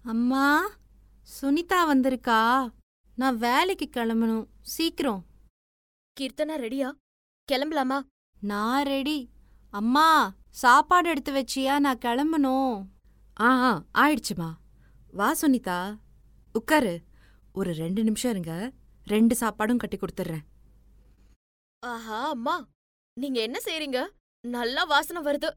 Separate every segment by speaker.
Speaker 1: அம்மா சுனிதா வந்திருக்கா நான் வேலைக்கு கிளம்பணும் சீக்கிரம்
Speaker 2: கீர்த்தனா ரெடியா கிளம்பலாமா
Speaker 1: நான் ரெடி அம்மா சாப்பாடு எடுத்து வச்சியா நான் கிளம்பணும் ஆ ஆ ஆயிடுச்சுமா வா சுனிதா உட்காரு ஒரு ரெண்டு நிமிஷம் இருங்க ரெண்டு சாப்பாடும் கட்டி கொடுத்துட்றேன்
Speaker 2: ஆஹா அம்மா நீங்க என்ன செய்றீங்க நல்லா வாசனை வருது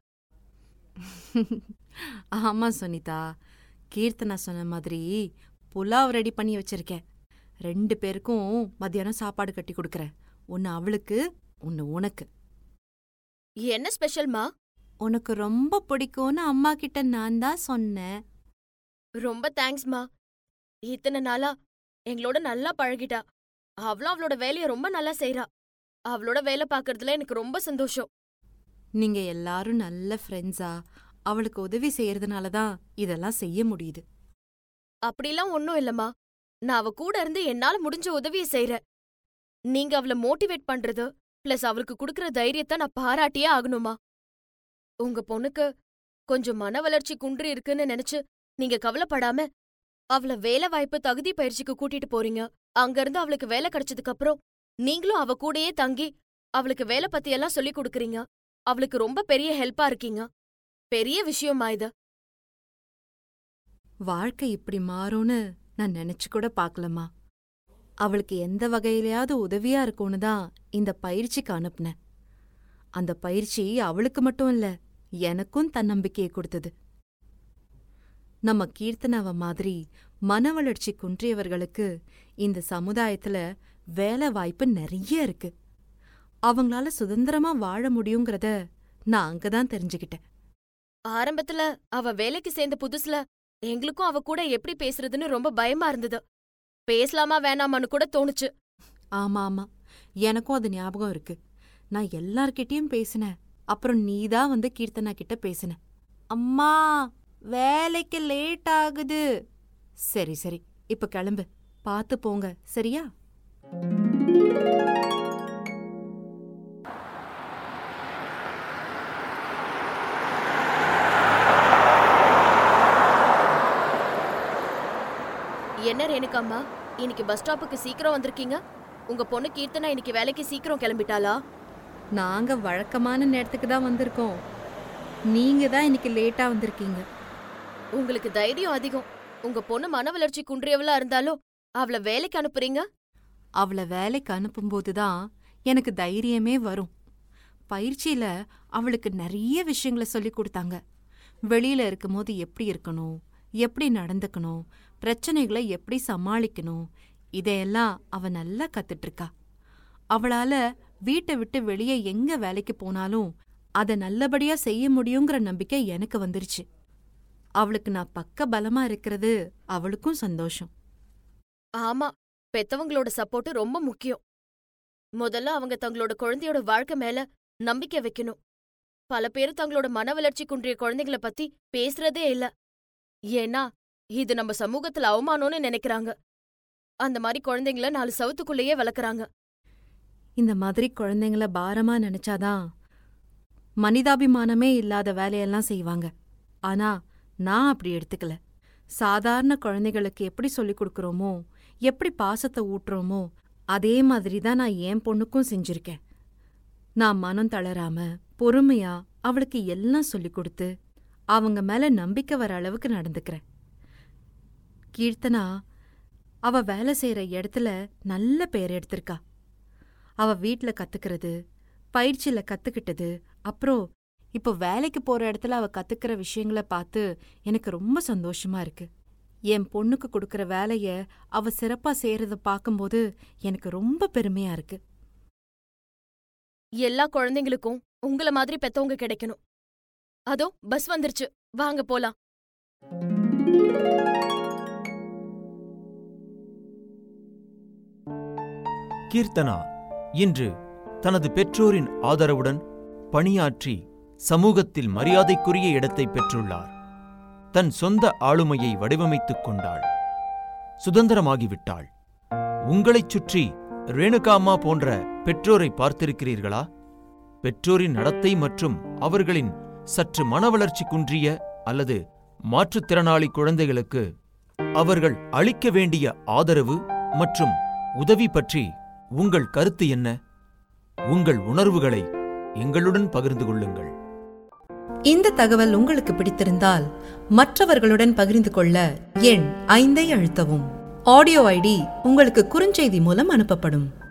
Speaker 1: ஆமா சுனிதா கீர்த்தனா சொன்ன மாதிரி புலாவ் ரெடி பண்ணி வச்சிருக்கேன் ரெண்டு பேருக்கும் மத்தியானம் சாப்பாடு கட்டி கொடுக்கறேன் ஒன்னு அவளுக்கு ஒன்னு உனக்கு
Speaker 2: என்ன ஸ்பெஷல்மா
Speaker 1: உனக்கு ரொம்ப பிடிக்கும்னு அம்மா கிட்ட நான் தான் சொன்னேன்
Speaker 2: ரொம்ப தேங்க்ஸ்மா இத்தனை நாளா எங்களோட நல்லா பழகிட்டா அவளும் அவளோட வேலைய ரொம்ப நல்லா செய்றா அவளோட வேலை பார்க்கறதுல எனக்கு ரொம்ப சந்தோஷம்
Speaker 1: நீங்க எல்லாரும் நல்ல ஃப்ரெண்ட்ஸா அவளுக்கு உதவி செய்யறதுனால தான் இதெல்லாம் செய்ய முடியுது
Speaker 2: அப்படிலாம் ஒன்னும் இல்லம்மா நான் அவ கூட இருந்து என்னால முடிஞ்ச உதவிய செய்றேன் நீங்க அவள மோட்டிவேட் பண்றது பிளஸ் அவளுக்கு குடுக்கற தைரியத்தை நான் பாராட்டியே ஆகணுமா உங்க பொண்ணுக்கு கொஞ்சம் மன வளர்ச்சி குன்றி இருக்குன்னு நினைச்சு நீங்க கவலைப்படாம அவள வேலை வாய்ப்பு தகுதி பயிற்சிக்கு கூட்டிட்டு போறீங்க அங்கிருந்து அவளுக்கு வேலை கிடைச்சதுக்கு அப்புறம் நீங்களும் அவ கூடயே தங்கி அவளுக்கு வேலை பத்தி எல்லாம் சொல்லி கொடுக்கறீங்க அவளுக்கு ரொம்ப பெரிய ஹெல்ப்பா இருக்கீங்க பெரிய விஷயமா இது
Speaker 1: வாழ்க்கை இப்படி மாறும்னு நான் நினைச்சு கூட பார்க்கலம்மா அவளுக்கு எந்த வகையிலயாவது உதவியா இருக்கும்னு தான் இந்த பயிற்சிக்கு அனுப்புனேன் அந்த பயிற்சி அவளுக்கு மட்டும் இல்ல எனக்கும் தன்னம்பிக்கையை கொடுத்தது நம்ம கீர்த்தனாவ மாதிரி மன வளர்ச்சி குன்றியவர்களுக்கு இந்த சமுதாயத்துல வேலை வாய்ப்பு நிறைய இருக்கு அவங்களால சுதந்திரமா வாழ முடியுங்கிறத நான் அங்கதான் தெரிஞ்சுக்கிட்டேன்
Speaker 2: ஆரம்பத்துல அவ வேலைக்கு சேர்ந்த புதுசுல எங்களுக்கும் அவ கூட எப்படி பேசுறதுன்னு ரொம்ப பயமா இருந்தது பேசலாமா வேணாமான்னு கூட தோணுச்சு
Speaker 1: ஆமா ஆமா எனக்கும் அது ஞாபகம் இருக்கு நான் எல்லார்கிட்டயும் பேசினேன் அப்புறம் நீதான் வந்து கீர்த்தனா கிட்ட பேசின அம்மா வேலைக்கு லேட் ஆகுது சரி சரி இப்ப கிளம்பு பார்த்து போங்க சரியா
Speaker 2: என்ன ரேணுகாம்மா இன்னைக்கு பஸ் ஸ்டாப்புக்கு சீக்கிரம் வந்திருக்கீங்க உங்க பொண்ணு கீர்த்தனா இன்னைக்கு வேலைக்கு சீக்கிரம் கிளம்பிட்டாளா
Speaker 1: நாங்க வழக்கமான நேரத்துக்கு தான் வந்திருக்கோம் நீங்க தான் இன்னைக்கு லேட்டா வந்திருக்கீங்க
Speaker 2: உங்களுக்கு தைரியம் அதிகம் உங்க பொண்ணு மன வளர்ச்சி குன்றியவளா இருந்தாலும் அவள வேலைக்கு அனுப்புறீங்க
Speaker 1: அவள வேலைக்கு அனுப்பும்போது தான் எனக்கு தைரியமே வரும் பயிற்சியில அவளுக்கு நிறைய விஷயங்களை சொல்லி கொடுத்தாங்க வெளியில இருக்கும்போது எப்படி இருக்கணும் எப்படி நடந்துக்கணும் பிரச்சனைகளை எப்படி சமாளிக்கணும் இதையெல்லாம் அவ நல்லா கத்துட்டு இருக்கா அவளால வீட்டை விட்டு வெளியே எங்க வேலைக்கு போனாலும் அத நல்லபடியா செய்ய முடியுங்கிற நம்பிக்கை எனக்கு வந்துருச்சு அவளுக்கு நான் பக்க பலமா இருக்கிறது அவளுக்கும் சந்தோஷம்
Speaker 2: ஆமா பெத்தவங்களோட சப்போர்ட் ரொம்ப முக்கியம் முதல்ல அவங்க தங்களோட குழந்தையோட வாழ்க்கை மேல நம்பிக்கை வைக்கணும் பல பேர் தங்களோட மன வளர்ச்சி குன்றிய குழந்தைங்கள பத்தி பேசுறதே இல்ல ஏன்னா இது நம்ம சமூகத்துல அவமானம்னு நினைக்கிறாங்க அந்த மாதிரி குழந்தைங்கள நாலு சவுத்துக்குள்ளேயே வளர்க்கறாங்க
Speaker 1: இந்த மாதிரி குழந்தைங்கள பாரமா நினைச்சாதான் மனிதாபிமானமே இல்லாத வேலையெல்லாம் செய்வாங்க ஆனா நான் அப்படி எடுத்துக்கல சாதாரண குழந்தைகளுக்கு எப்படி சொல்லிக் கொடுக்கறோமோ எப்படி பாசத்தை ஊட்டுறோமோ அதே மாதிரி தான் நான் என் பொண்ணுக்கும் செஞ்சிருக்கேன் நான் மனம் தளராம பொறுமையா அவளுக்கு எல்லாம் சொல்லிக் கொடுத்து அவங்க மேல நம்பிக்கை வர அளவுக்கு நடந்துக்கிறேன் கீர்த்தனா அவ வேலை செய்யற இடத்துல நல்ல பெயர் எடுத்திருக்கா அவ வீட்ல கத்துக்கிறது பயிற்சியில கத்துக்கிட்டது அப்புறம் இப்போ வேலைக்கு போற இடத்துல அவ கத்துக்கிற விஷயங்கள பார்த்து எனக்கு ரொம்ப சந்தோஷமா இருக்கு என் பொண்ணுக்கு கொடுக்கற வேலைய அவ சிறப்பா செய்யறத பார்க்கும்போது எனக்கு ரொம்ப பெருமையா இருக்கு
Speaker 2: எல்லா குழந்தைங்களுக்கும் உங்கள மாதிரி பெத்தவங்க கிடைக்கணும் அதோ பஸ் வந்துருச்சு வாங்க போலாம்
Speaker 3: கீர்த்தனா இன்று தனது பெற்றோரின் ஆதரவுடன் பணியாற்றி சமூகத்தில் மரியாதைக்குரிய இடத்தை பெற்றுள்ளார் தன் சொந்த ஆளுமையை வடிவமைத்துக் கொண்டாள் சுதந்திரமாகிவிட்டாள் உங்களைச் சுற்றி ரேணுகாம்மா போன்ற பெற்றோரை பார்த்திருக்கிறீர்களா பெற்றோரின் நடத்தை மற்றும் அவர்களின் சற்று மனவளர்ச்சி குன்றிய அல்லது மாற்றுத்திறனாளி குழந்தைகளுக்கு அவர்கள் அளிக்க வேண்டிய ஆதரவு மற்றும் உதவி பற்றி உங்கள் கருத்து என்ன உங்கள் உணர்வுகளை எங்களுடன் பகிர்ந்து கொள்ளுங்கள்
Speaker 1: இந்த தகவல் உங்களுக்கு பிடித்திருந்தால் மற்றவர்களுடன் பகிர்ந்து கொள்ள எண் ஐந்தை அழுத்தவும் ஆடியோ ஐடி உங்களுக்கு குறுஞ்செய்தி மூலம் அனுப்பப்படும்